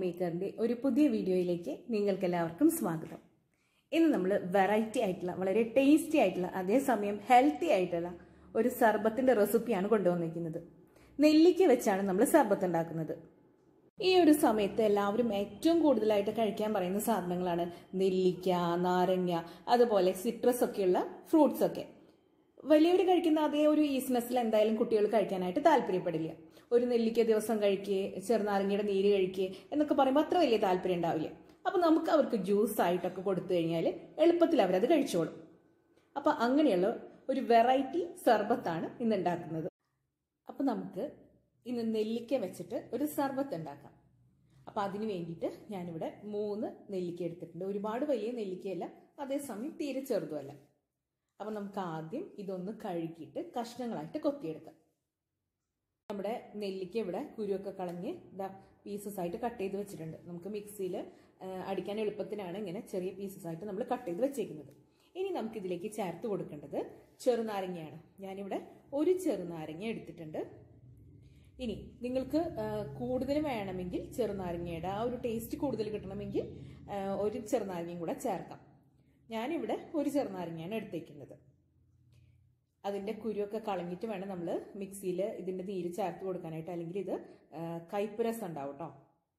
മേക്കറിൻ്റെ ഒരു പുതിയ വീഡിയോയിലേക്ക് നിങ്ങൾക്കെല്ലാവർക്കും സ്വാഗതം ഇന്ന് നമ്മൾ വെറൈറ്റി ആയിട്ടുള്ള വളരെ ടേസ്റ്റി ആയിട്ടുള്ള അതേസമയം ഹെൽത്തി ആയിട്ടുള്ള ഒരു സർബത്തിൻ്റെ റെസിപ്പിയാണ് കൊണ്ടുവന്നിരിക്കുന്നത് നെല്ലിക്ക വെച്ചാണ് നമ്മൾ സർബത്ത് ഉണ്ടാക്കുന്നത് ഈ ഒരു സമയത്ത് എല്ലാവരും ഏറ്റവും കൂടുതലായിട്ട് കഴിക്കാൻ പറയുന്ന സാധനങ്ങളാണ് നെല്ലിക്ക നാരങ്ങ അതുപോലെ സിട്രസ് ഒക്കെയുള്ള ഫ്രൂട്ട്സ് ഒക്കെ വലിയവർ കഴിക്കുന്ന അതേ ഒരു ഈസ്നെസ്സിൽ എന്തായാലും കുട്ടികൾ കഴിക്കാനായിട്ട് താല്പര്യപ്പെടില്ല ഒരു നെല്ലിക്ക ദിവസം കഴിക്കുക ചെറുനാരങ്ങയുടെ നീര് കഴിക്കുക എന്നൊക്കെ പറയുമ്പോൾ അത്ര വലിയ താല്പര്യം ഉണ്ടാവില്ല അപ്പോൾ നമുക്ക് അവർക്ക് ജ്യൂസ് ആയിട്ടൊക്കെ കൊടുത്തു കഴിഞ്ഞാൽ എളുപ്പത്തിൽ അവരത് കഴിച്ചോളും അപ്പോൾ അങ്ങനെയുള്ള ഒരു വെറൈറ്റി സർബത്താണ് ഇന്ന് ഉണ്ടാക്കുന്നത് അപ്പോൾ നമുക്ക് ഇന്ന് നെല്ലിക്ക വെച്ചിട്ട് ഒരു സർബത്ത് ഉണ്ടാക്കാം അപ്പോൾ അതിന് വേണ്ടിയിട്ട് ഞാനിവിടെ മൂന്ന് നെല്ലിക്ക എടുത്തിട്ടുണ്ട് ഒരുപാട് വലിയ നെല്ലിക്കയല്ല അതേസമയം തീരെ ചെറുതുമല്ല അപ്പോൾ നമുക്ക് ആദ്യം ഇതൊന്ന് കഴുകിയിട്ട് കഷ്ണങ്ങളായിട്ട് കൊത്തിയെടുക്കാം നമ്മുടെ നെല്ലിക്ക ഇവിടെ കുരുവൊക്കെ കളഞ്ഞ് ഇതാ പീസസ് ആയിട്ട് കട്ട് ചെയ്ത് വെച്ചിട്ടുണ്ട് നമുക്ക് മിക്സിയിൽ അടിക്കാൻ എളുപ്പത്തിനാണ് ഇങ്ങനെ ചെറിയ പീസസ് ആയിട്ട് നമ്മൾ കട്ട് ചെയ്ത് വെച്ചേക്കുന്നത് ഇനി നമുക്ക് ഇതിലേക്ക് ചേർത്ത് കൊടുക്കേണ്ടത് ചെറുനാരങ്ങയാണ് ഞാനിവിടെ ഒരു ചെറുനാരങ്ങ എടുത്തിട്ടുണ്ട് ഇനി നിങ്ങൾക്ക് കൂടുതൽ വേണമെങ്കിൽ ചെറുനാരങ്ങയുടെ ആ ഒരു ടേസ്റ്റ് കൂടുതൽ കിട്ടണമെങ്കിൽ ഒരു ചെറുനാരങ്ങയും കൂടെ ചേർക്കാം ഞാനിവിടെ ഒരു ചെറുനാരങ്ങയാണ് എടുത്തേക്കുന്നത് അതിൻ്റെ കുരുവൊക്കെ കളഞ്ഞിട്ട് വേണം നമ്മൾ മിക്സിയിൽ ഇതിൻ്റെ നീര് ചേർത്ത് കൊടുക്കാനായിട്ട് അല്ലെങ്കിൽ ഇത് കയ്പ്പ് രസം ഉണ്ടാവും കേട്ടോ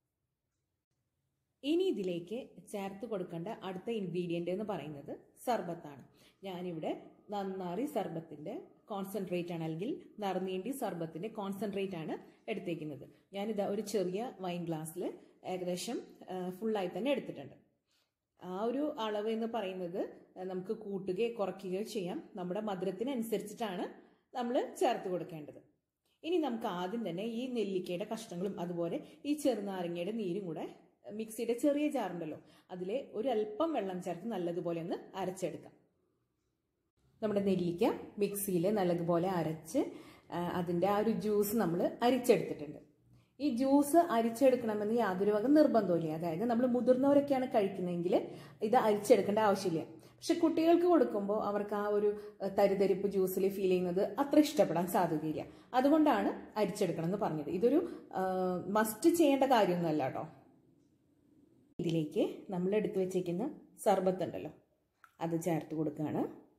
ഇനി ഇതിലേക്ക് ചേർത്ത് കൊടുക്കേണ്ട അടുത്ത ഇൻഗ്രീഡിയൻ്റ് എന്ന് പറയുന്നത് സർബത്താണ് ഞാനിവിടെ നന്നാറി സർബത്തിൻ്റെ കോൺസെൻട്രേറ്റ് ആണ് അല്ലെങ്കിൽ നറുനീണ്ടി സർബത്തിൻ്റെ കോൺസെൻട്രേറ്റ് ആണ് എടുത്തേക്കുന്നത് ഞാനിത് ഒരു ചെറിയ വൈൻ ഗ്ലാസ്സിൽ ഏകദേശം ഫുള്ളായി തന്നെ എടുത്തിട്ടുണ്ട് ആ ഒരു അളവ് എന്ന് പറയുന്നത് നമുക്ക് കൂട്ടുകയോ കുറയ്ക്കുകയോ ചെയ്യാം നമ്മുടെ മധുരത്തിനനുസരിച്ചിട്ടാണ് നമ്മൾ ചേർത്ത് കൊടുക്കേണ്ടത് ഇനി നമുക്ക് ആദ്യം തന്നെ ഈ നെല്ലിക്കയുടെ കഷ്ണങ്ങളും അതുപോലെ ഈ ചെറുനാരങ്ങയുടെ നീരും കൂടെ മിക്സിയുടെ ചെറിയ ജാറുണ്ടല്ലോ അതിലെ ഒരു അല്പം വെള്ളം ചേർത്ത് നല്ലതുപോലെ ഒന്ന് അരച്ചെടുക്കാം നമ്മുടെ നെല്ലിക്ക മിക്സിയിൽ നല്ലതുപോലെ അരച്ച് അതിൻ്റെ ആ ഒരു ജ്യൂസ് നമ്മൾ അരിച്ചെടുത്തിട്ടുണ്ട് ഈ ജ്യൂസ് അരിച്ചെടുക്കണമെന്ന് യാതൊരു വക നിർബന്ധമില്ല അതായത് നമ്മൾ മുതിർന്നവരൊക്കെയാണ് കഴിക്കുന്നതെങ്കിൽ ഇത് അരിച്ചെടുക്കേണ്ട ആവശ്യമില്ല പക്ഷെ കുട്ടികൾക്ക് കൊടുക്കുമ്പോൾ അവർക്ക് ആ ഒരു തരിതരിപ്പ് ജ്യൂസിൽ ഫീൽ ചെയ്യുന്നത് അത്ര ഇഷ്ടപ്പെടാൻ സാധ്യതയില്ല അതുകൊണ്ടാണ് അരിച്ചെടുക്കണം എന്ന് പറഞ്ഞത് ഇതൊരു മസ്റ്റ് ചെയ്യേണ്ട കാര്യമൊന്നുമല്ല കേട്ടോ ഇതിലേക്ക് നമ്മൾ എടുത്തു വെച്ചേക്കുന്ന സർബത്ത് ഉണ്ടല്ലോ അത് ചേർത്ത് കൊടുക്കുകയാണ്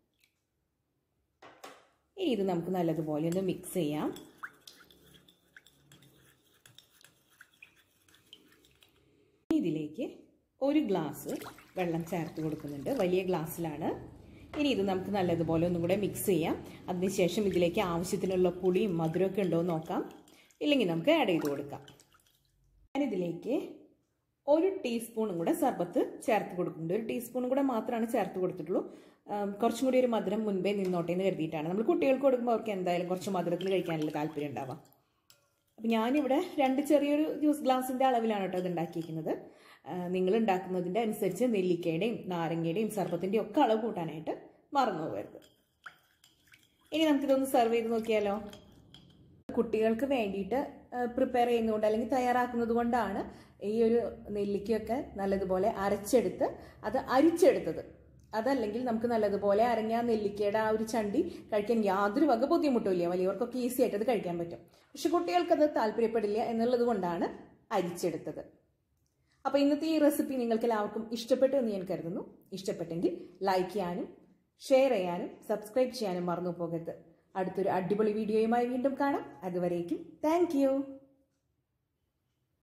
ഇനി ഇത് നമുക്ക് നല്ലതുപോലെ ഒന്ന് മിക്സ് ചെയ്യാം ഇതിലേക്ക് ഒരു ഗ്ലാസ് വെള്ളം ചേർത്ത് കൊടുക്കുന്നുണ്ട് വലിയ ഗ്ലാസ്സിലാണ് ഇനി ഇത് നമുക്ക് നല്ലതുപോലെ ഒന്നും കൂടെ മിക്സ് ചെയ്യാം അതിനുശേഷം ഇതിലേക്ക് ആവശ്യത്തിനുള്ള പുളിയും മധുരമൊക്കെ ഉണ്ടോ എന്ന് നോക്കാം ഇല്ലെങ്കിൽ നമുക്ക് ആഡ് ചെയ്ത് കൊടുക്കാം ഞാനിതിലേക്ക് ഒരു ടീസ്പൂണും കൂടെ സർബത്ത് ചേർത്ത് കൊടുക്കുന്നുണ്ട് ഒരു ടീസ്പൂണും കൂടെ മാത്രമാണ് ചേർത്ത് കൊടുത്തിട്ടുള്ളൂ കുറച്ചും കൂടി ഒരു മധുരം മുൻപേ നിന്നോട്ടെ എന്ന് കരുതിയിട്ടാണ് നമ്മൾ കുട്ടികൾക്ക് കൊടുക്കുമ്പോൾ അവർക്ക് എന്തായാലും കുറച്ച് മധുരത്തിൽ കഴിക്കാനുള്ള താല്പര്യം ഉണ്ടാവാം അപ്പം ഞാനിവിടെ രണ്ട് ചെറിയൊരു ജ്യൂസ് ഗ്ലാസിൻ്റെ അളവിലാണ് കേട്ടോ ഇത് ഉണ്ടാക്കിയിരിക്കുന്നത് നിങ്ങൾ ഉണ്ടാക്കുന്നതിൻ്റെ അനുസരിച്ച് നെല്ലിക്കയുടെയും നാരങ്ങയുടെയും സർബത്തിൻ്റെയും ഒക്കെ അളവ് കൂട്ടാനായിട്ട് മറന്നു പോകരുത് ഇനി നമുക്കിതൊന്ന് സെർവ് ചെയ്ത് നോക്കിയാലോ കുട്ടികൾക്ക് വേണ്ടിയിട്ട് പ്രിപ്പയർ ചെയ്യുന്നതുകൊണ്ട് അല്ലെങ്കിൽ തയ്യാറാക്കുന്നത് കൊണ്ടാണ് ഈ ഒരു നെല്ലിക്കയൊക്കെ നല്ലതുപോലെ അരച്ചെടുത്ത് അത് അരിച്ചെടുത്തത് അതല്ലെങ്കിൽ നമുക്ക് നല്ലതുപോലെ അരഞ്ഞ നെല്ലിക്കയുടെ ആ ഒരു ചണ്ടി കഴിക്കാൻ യാതൊരു വക ബുദ്ധിമുട്ടില്ല വലിയവർക്കൊക്കെ ഈസി ആയിട്ട് അത് കഴിക്കാൻ പറ്റും പക്ഷെ കുട്ടികൾക്കത് താല്പര്യപ്പെടില്ല എന്നുള്ളത് കൊണ്ടാണ് അരിച്ചെടുത്തത് അപ്പോൾ ഇന്നത്തെ ഈ റെസിപ്പി നിങ്ങൾക്ക് എല്ലാവർക്കും ഇഷ്ടപ്പെട്ടു എന്ന് ഞാൻ കരുതുന്നു ഇഷ്ടപ്പെട്ടെങ്കിൽ ലൈക്ക് ചെയ്യാനും ഷെയർ ചെയ്യാനും സബ്സ്ക്രൈബ് ചെയ്യാനും മറന്നു പോകരുത് അടുത്തൊരു അടിപൊളി വീഡിയോയുമായി വീണ്ടും കാണാം അതുവരേക്കും താങ്ക്